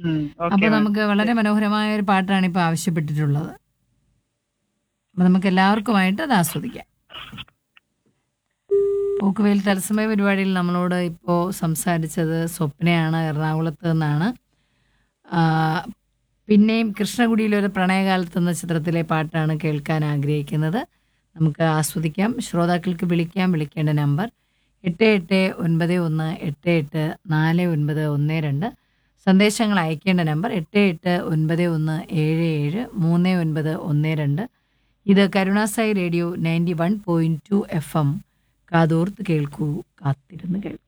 ഉം. അപ്പൊ okay ma'am. നമുക്ക് വളരെ മനോഹരമായ ഒരു പാട്ടാണ് ഇപ്പൊ ആവശ്യപ്പെട്ടിട്ടുള്ളത് അപ്പൊ നമുക്ക് എല്ലാവർക്കുമായിട്ട് അത് ആസ്വദിക്കാം പോക്കുവെയിൽ തത്സമയ പരിപാടിയിൽ നമ്മളോട് ഇപ്പോൾ സംസാരിച്ചത് സ്വപ്നയാണ് എറണാകുളത്ത് നിന്നാണ് ആ, പിന്നെയും കൃഷ്ണകുടിയിലൊരു പ്രണയകാലത്ത് എന്ന ചിത്രത്തിലെ പാട്ടാണ് കേൾക്കാൻ ആഗ്രഹിക്കുന്നത് നമുക്ക് ആസ്വദിക്കാം ശ്രോതാക്കൾക്ക് വിളിക്കാം വിളിക്കേണ്ട നമ്പർ എട്ട് എട്ട് ഒൻപത് ഒന്ന് എട്ട് എട്ട് നാല് ഒൻപത് ഒന്ന് രണ്ട് സന്ദേശങ്ങൾ അയക്കേണ്ട നമ്പർ എട്ട് എട്ട് ഒൻപത് ഒന്ന് ഏഴ് ഏഴ് മൂന്ന് ഒൻപത് ഒന്ന് രണ്ട് ഇത് Karunasai radio ninety one point two F M കാതോർത്ത് കേൾക്കൂ കാത്തിരുന്ന് കേൾക്കൂ